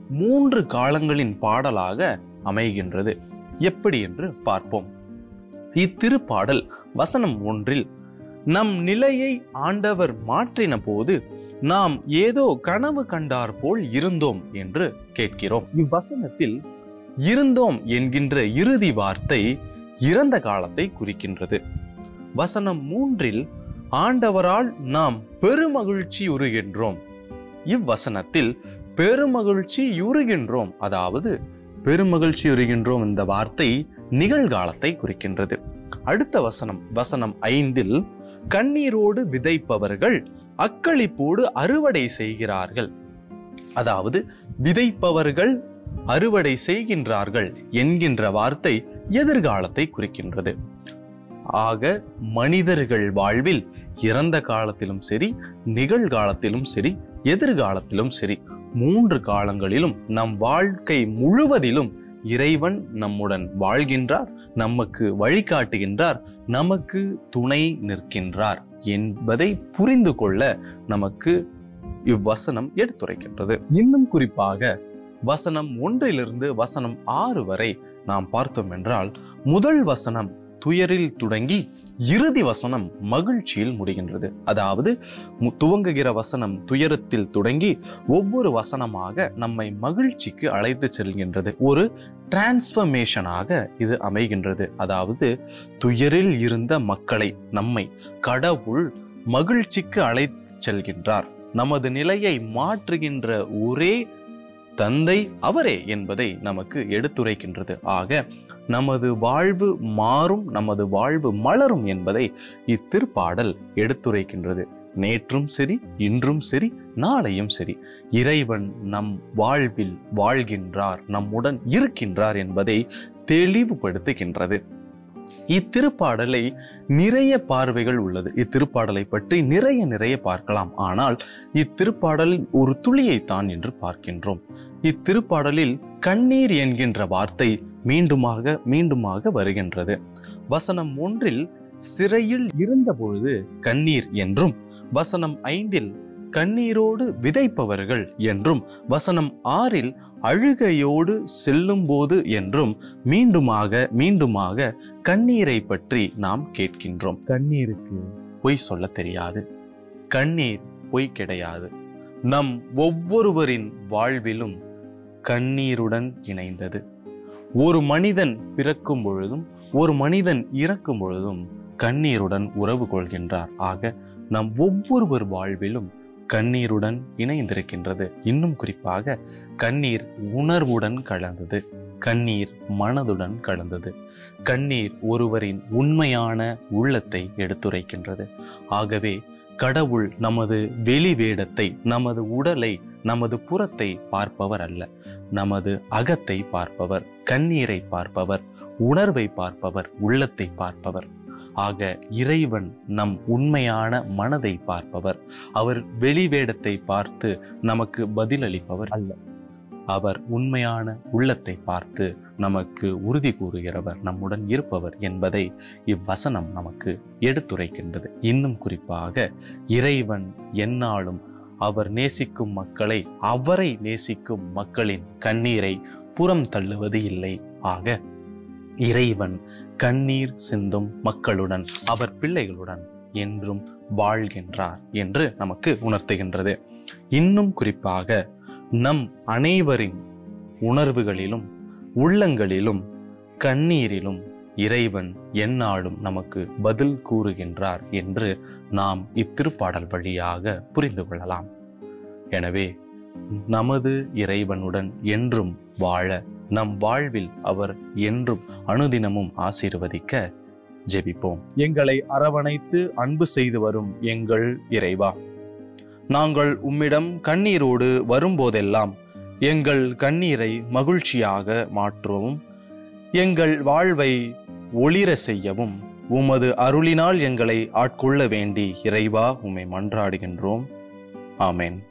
மூன்று காலங்களின் பாடலாக அமைகின்றது எப்படி என்று பார்ப்போம் இத்திருப்பாடல் வசனம் ஒன்றில் நம் நிலையை ஆண்டவர் மாற்றின போது நாம் ஏதோ கனவு கண்டார் போல் இருந்தோம் என்று கேட்கிறோம் இவ்வசனத்தில் இருந்தோம் என்கின்ற இறுதி வார்த்தை இறந்த காலத்தை குறிக்கின்றது வசனம் மூன்றில் ஆண்டவரால் நாம் பெருமகிழ்ச்சி உருகின்றோம் இவ்வசனத்தில் பெருமகிழ்ச்சி உருகின்றோம் அதாவது பெருமகிழ்ச்சி உருகின்றோம் இந்த வார்த்தை நிகழ்காலத்தை குறிக்கின்றது அடுத்த வசனம் வசனம் ஐந்தில் கண்ணீரோடு விதைப்பவர்கள் அக்களிப்போடு அறுவடை செய்கிறார்கள் அதாவது விதைப்பவர்கள் அறுவடை செய்கின்றார்கள் என்கின்ற வார்த்தை எதிர்காலத்தை குறிக்கின்றது ஆக மனிதர்கள் வாழ்வில் இறந்த காலத்திலும் சரி நிகழ்காலத்திலும் சரி எதிர்காலத்திலும் சரி மூன்று காலங்களிலும் நம் வாழ்க்கை முழுவதிலும் இறைவன் நம்முடன் வாழ்கின்றார் நமக்கு வழிகாட்டுகின்றார் நமக்கு துணை நிற்கின்றார் என்பதை புரிந்து கொள்ள நமக்கு இவ்வசனம் எடுத்துரைக்கின்றது இன்னும் குறிப்பாக வசனம் ஒன்றிலிருந்து வசனம் ஆறு வரை நாம் பார்த்தோம் என்றால் முதல் வசனம் துயரில் தொடங்கி இறுதி வசனம் மகிழ்ச்சியில் முடிகின்றது அதாவது மு- துவங்குகிற வசனம் துயரத்தில் தொடங்கி ஒவ்வொரு வசனமாக நம்மை மகிழ்ச்சிக்கு அழைத்து செல்கின்றது ஒரு டிரான்ஸ்ஃபர்மேஷனாக இது அமைகின்றது அதாவது துயரில் இருந்த மக்களை நம்மை கடவுள் மகிழ்ச்சிக்கு அழைத்து செல்கின்றார் நமது நிலையை மாற்றுகின்ற ஒரே தந்தை அவரே என்பதை நமக்கு எடுத்துரைக்கின்றது ஆக நமது வாழ்வு மாறும் நமது வாழ்வு மலரும் என்பதை இத்திருப்பாடல் எடுத்துரைக்கின்றது நேற்றும் சரி இன்றும் சரி நாளையும் சரி இறைவன் நம் வாழ்வில் வாழ்கின்றார் நம்முடன் இருக்கின்றார் என்பதை தெளிவுபடுத்துகின்றது இத்திருப்பாடலை நிறைய பார்வைகள் உள்ளது இத்திருப்பாடலை பற்றி நிறைய நிறைய பார்க்கலாம் ஆனால் இத்திருப்பாடலில் ஒரு துளியைத்தான் என்று பார்க்கின்றோம் இத்திருப்பாடலில் கண்ணீர் என்கின்ற வார்த்தை மீண்டுமாக மீண்டுமாக வருகின்றது வசனம் ஒன்றில் சிறையில் இருந்தபொழுது கண்ணீர் என்றும் வசனம் ஐந்தில் கண்ணீரோடு விதைப்பவர்கள் என்றும் வசனம் ஆறில் அழுகையோடு செல்லும்போது என்றும் மீண்டுமாக மீண்டுமாக கண்ணீரை பற்றி நாம் கேட்கின்றோம் கண்ணீருக்கு பொய் சொல்ல தெரியாது கண்ணீர் பொய் கிடையாது நம் ஒவ்வொருவரின் வாழ்விலும் கண்ணீருடன் இணைந்தது ஒரு மனிதன் பிறக்கும் பொழுதும் ஒரு மனிதன் இறக்கும் பொழுதும் கண்ணீருடன் உறவு கொள்கின்றார் ஆக நம் ஒவ்வொருவர் வாழ்விலும் கண்ணீருடன் இணைந்திருக்கின்றது இன்னும் குறிப்பாக கண்ணீர் உணர்வுடன் கலந்தது கண்ணீர் மனதுடன் கலந்தது கண்ணீர் ஒருவரின் உண்மையான உள்ளத்தை எடுத்துரைக்கின்றது ஆகவே கடவுள் நமது வெளி வேடத்தை நமது உடலை நமது புறத்தை பார்ப்பவர் அல்ல நமது அகத்தை பார்ப்பவர் கண்ணீரை பார்ப்பவர் உணர்வை பார்ப்பவர் உள்ளத்தை பார்ப்பவர் ஆக இறைவன் நம் உண்மையான மனதை பார்ப்பவர் அவர் வெளிவேடத்தை பார்த்து நமக்கு பதிலளிப்பவர் அல்ல அவர் உண்மையான உள்ளத்தை பார்த்து நமக்கு உறுதி கூறுகிறவர் நம்முடன் இருப்பவர் என்பதை இவ்வசனம் நமக்கு எடுத்துரைக்கின்றது இன்னும் குறிப்பாக இறைவன் எந்நாளும் அவர் நேசிக்கும் மக்களை அவரை நேசிக்கும் மக்களின் கண்ணீரை புறம் தள்ளுவது இல்லை ஆக இறைவன் கண்ணீர் சிந்தும் மக்களுடன் அவர் பிள்ளைகளுடன் என்றும் வாழ்கின்றார் என்று நமக்கு உணர்த்துகின்றது இன்னும் குறிப்பாக நம் அனைவரின் உணர்வுகளிலும் உள்ளங்களிலும் கண்ணீரிலும் இறைவன் எந்நாளும் நமக்கு பதில் கூறுகின்றார் என்று நாம் இத்திருப்பாடல் வழியாக புரிந்து கொள்ளலாம் எனவே நமது இறைவனுடன் என்றும் வாழ நம் வாழ்வில் அவர் என்றும் அனுதினமும் ஆசீர்வதிக்க ஜெபிப்போம் எங்களை அரவணைத்து அன்பு செய்து வரும் எங்கள் இறைவா நாங்கள் உம்மிடம் கண்ணீரோடு வரும்போதெல்லாம் எங்கள் கண்ணீரை மகிழ்ச்சியாக மாற்றவும் எங்கள் வாழ்வை ஒளிர செய்யவும் உமது அருளினால் எங்களை ஆட்கொள்ள வேண்டி இறைவா உம்மை மன்றாடுகின்றோம் ஆமென்